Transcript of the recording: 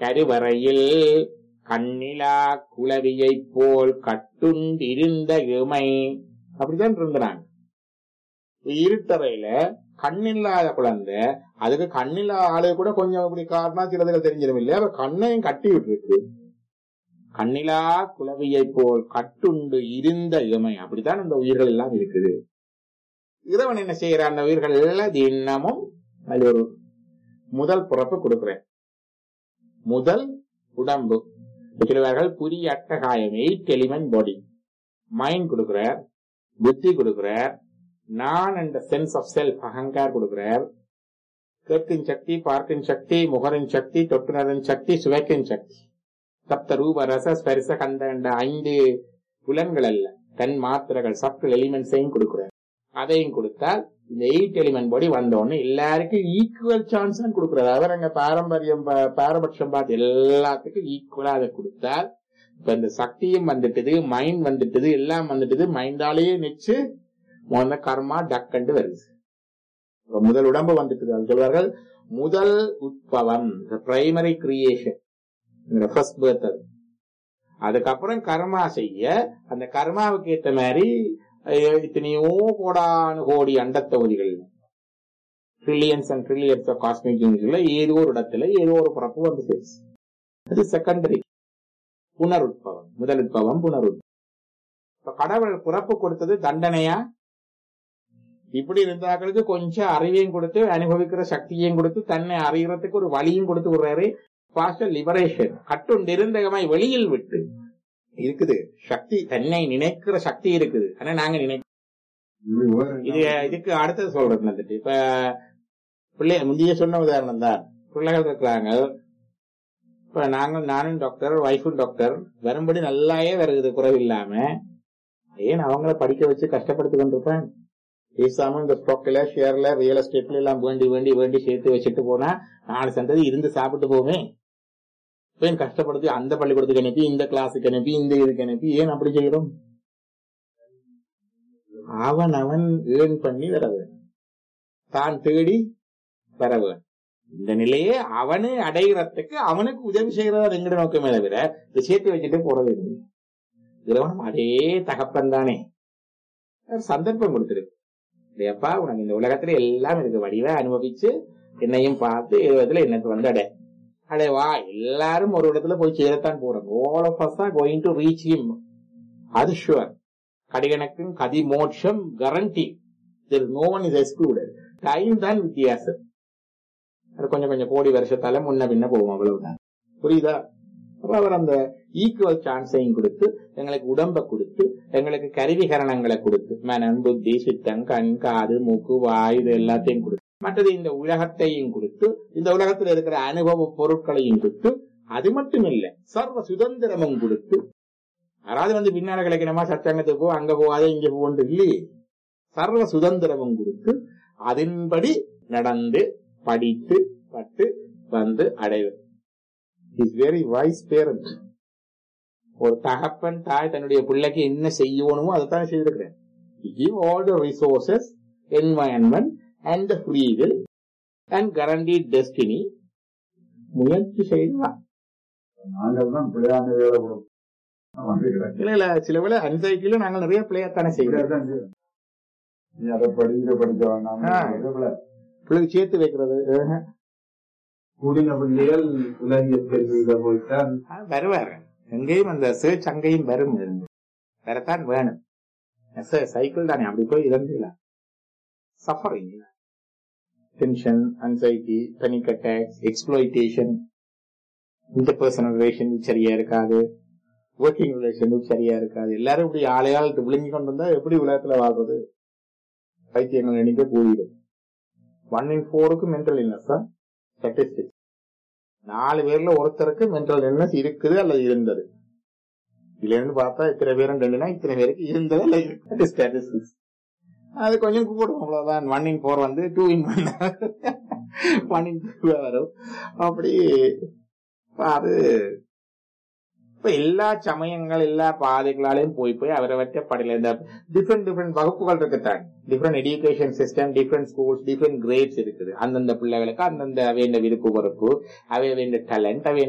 கருவறையில் கண்ணிலா குளவியைப் போல் கட்டுண்டிருந்த இமை அப்படிதான் இருந்தாங்க இருட்டறையில கண்ணில்லாத குழந்தை அதுக்கு கண்ணில்லாத ஆளு கூட கொஞ்சம் இப்படி காரணம் சிலதுகள் தெரிஞ்சிடும் இல்லையா அப்ப கண்ணையும் கட்டி விட்டுருக்கு கண்ணிலா குளவியைப் போல் கட்டுண்டு இருந்த இமை அப்படித்தான் இந்த உயிர்கள் எல்லாம் இருக்குது இறைவன் என்ன செய்யறான் அந்த உயிர்கள் எல்லாம் தினமும் அது ஒரு முதல் பிறப்பு கொடுக்கிறேன் முதல் உடம்பு சிலவர்கள் புரிய அட்டகாயம் எயிட் எலிமெண்ட் பாடி மைண்ட் கொடுக்கிறார் புத்தி கொடுக்கிறார் நான் என்ற சென்ஸ் ஆஃப் செல்ஃப் அகங்கார் கொடுக்கிறார் கேட்கின் சக்தி பார்க்கின் சக்தி முகரின் சக்தி தொட்டுணரின் சக்தி சுவைக்கின் சக்தி சப்த ரூப ரச ஸ்பரிச கந்த என்ற ஐந்து புலன்கள் அல்ல தன் மாத்திரைகள் சப்டல் எலிமெண்ட்ஸையும் கொடுக்கிறார் அதையும் கொடுத்தால் இந்த எயிட் எலிமெண்ட் படி வந்தோடனே எல்லாருக்கும் ஈக்குவல் சான்ஸ் தான் கொடுக்கிறார் அவர் அங்க பாரம்பரியம் பா- பாரபட்சம் பார்த்து எல்லாத்துக்கும் ஈக்குவலா அதை கொடுத்தால் இப்ப இந்த சக்தியும் வந்துட்டது மைண்ட் வந்துட்டது எல்லாம் வந்துட்டது மைண்டாலேயே நிச்சு முதல்ல கர்மா டக்கண்டு வருது இப்ப முதல் உடம்பு வந்துட்டது அது சொல்வார்கள் முதல் உட்பவம் பிரைமரி கிரியேஷன் ஃபர்ஸ்ட் பேர்த் அது அதுக்கப்புறம் கர்மா செய்ய அந்த கர்மாவுக்கு ஏத்த மாதிரி அஹ், இத்தனையோ கோடானு கோடி அண்டத் தொகுதிகள் trillions and trillions of cosmic யூனிட்ல ஏதோ ஒரு இடத்துல ஏதோ ஒரு பிறப்பு வந்து சேருச்சு. அது செகண்டரி புனருட்பவம் முதல் உட்பவம் புனருட்பவம் இப்ப கடவுள் பிறப்பு கொடுத்தது தண்டனையா இப்படி இருந்தாக்களுக்கு கொஞ்சம் அறிவையும் கொடுத்து அனுபவிக்கிற சக்தியையும் கொடுத்து தன்னை அறியறதுக்கு ஒரு வழியும் கொடுத்து விடுறாரு பாஸ்டர் லிபரேஷன் கட்டுண்டிருந்தகமை வெளியில் விட்டு இருக்குது சக்தி தன்னை நினைக்கிற சக்தி இருக்குது ஆனா நாங்க நினை இது இதுக்கு அடுத்தது சொல்றது வந்துட்டு இப்ப பிள்ளை முந்தைய சொன்ன உதாரணம் தான் பிள்ளைகள் இருக்கிறாங்க இப்ப நாங்கள் நானும் டாக்டர் ஒய்ஃபும் டாக்டர் வரும்படி நல்லாயே வருது குறைவு இல்லாம ஏன் அவங்கள படிக்க வச்சு கஷ்டப்படுத்தி கொண்டிருப்பேன் பேசாம இந்த ஸ்டாக்ல ஷேர்ல ரியல் எஸ்டேட்ல எல்லாம் வேண்டி வேண்டி வேண்டி சேர்த்து வச்சுட்டு போனா நாலு சந்ததி இருந்து சாப்பிட்டு போவே ஏன் கஷ்டப்படுத்தி அந்த பள்ளிக்கூடத்துக்கு அனுப்பி இந்த கிளாஸுக்கு அனுப்பி இந்த இதுக்கு அனுப்பி ஏன் அப்படி செய்யறோம் அவன் அவன் ஏர்ன் பண்ணி வர வேணும் தான் தேடி வர வேணும் இந்த நிலையே அவனு அடைகிறதுக்கு அவனுக்கு உதவி செய்யறதா எங்கிற நோக்கமே தவிர இதை சேர்த்து வச்சுட்டு போறது இல்லை இறைவனும் அதே தகப்பன் தானே ஒரு சந்தர்ப்பம் கொடுத்திருக்கு இல்லையாப்பா உனக்கு இந்த உலகத்துல எல்லாம் இருக்கு வடிவ அனுபவிச்சு என்னையும் பார்த்து இருபதுல என்னத்து வந்து அடை அடே வா எல்லாரும் ஒரு இடத்துல போய் சேரத்தான் போறோம் all of us are going to reach him அது ஷுவர் கடிகணக்கும் கதி மோட்சம் கரண்டி there no one is excluded time தான் வித்தியாசம் அது கொஞ்சம் கொஞ்சம் கோடி வருஷத்தால முன்ன பின்ன போவோம் அவ்வளவுதான் புரியுதா அப்ப அவர் அந்த ஈக்குவல் சான்ஸையும் கொடுத்து எங்களுக்கு உடம்ப கொடுத்து எங்களுக்கு கருவிகரணங்களை கொடுத்து மனம் புத்தி சித்தம் கண் காது மூக்கு வாய் இது எல்லாத்தையும் கொடுத்து மற்றது இந்த உலகத்தையும் கொடுத்து இந்த உலகத்தில் இருக்கிற அனுபவ பொருட்களையும் கொடுத்து அது மட்டும் இல்ல சர்வ சுதந்திரமும் கொடுத்து யாராவது வந்து பின்னால கிடைக்கணுமா சச்சங்கத்துக்கு போ அங்க போகாத இங்க போன்று இல்லையே சர்வ சுதந்திரமும் கொடுத்து அதன்படி நடந்து படித்து பட்டு வந்து அடைவது இஸ் வெரி வைஸ் பேரண்ட் ஒரு தகப்பன் தாய் தன்னுடைய பிள்ளைக்கு என்ன செய்யணுமோ அதை தான் செய்திருக்கிறேன் give all the resources environment and the free will and கரண்டி டெஸ்டினி முயற்சி செய்யலாம் நாங்கள் தான் பிள்ளையான வேலை கொடுப்போம் வந்துக்கிறேன் இல்ல இல்ல சில வேளை அன்சைட்டில நாங்கள் நிறைய பிள்ளையர் தானே செய்கிறோம் தான் செய்யும். நீ அதை படி இதை படிக்க வேண்டாம் ஆ. இதுல பிள்ளைக்கு சேர்த்து வைக்கிறது ஆஹ். கூடின பிள்ளைகள் உலகியல் கல்வியில போய்த்தான் ஆ, வருவாரு எங்கேயும் அந்த சர்ச் அங்கேயும் வரும் வரத்தான் வேணும் சைக்கிள் தானே அப்படி போய் இறந்துலாம் suffering tension anxiety panic attacks exploitation interpersonal relation சரியா இருக்காது ஒர்க்கிங் ரிலேஷன் சரியா இருக்காது எல்லாரும் இப்படி ஆளையால் விழுங்கி கொண்டு வந்தா எப்படி உலகத்துல வாழ்றது பைத்தியங்கள் எண்ணிக்கை கூடிடும் ஒன் இன் ஃபோருக்கு மென்டல் இல்னஸ் தான் ஸ்டாட்டிஸ்டிக்ஸ் நாலு பேர்ல ஒருத்தருக்கு மென்டல் இல்னஸ் இருக்குது அல்லது இருந்தது இதுல இருந்து பார்த்தா இத்தனை பேரும் ரெண்டுனா இத்தனை பேருக்கு இருந்தது அல்லது இருக்குது ஸ்டாட்டிஸ்டிக்ஸ் அது கொஞ்சம் கூடும் அவ்வளவுதான் ஒன் இன் ஃபோர் வந்து two in one one in two வரும் அப்படி அது இப்ப எல்லா சமயங்கள் எல்லா பாதைகளாலையும் போய் போய் அவரவற்ற படையில இந்த டிஃப்ரெண்ட் டிஃப்ரெண்ட் வகுப்புகள் இருக்குத்தான் different education system different schools different grades இருக்குது அந்தந்த பிள்ளைகளுக்கு அந்தந்த அவைய விருப்பு வெறுப்பு அவைய வேண்டிய டேலண்ட் அவைய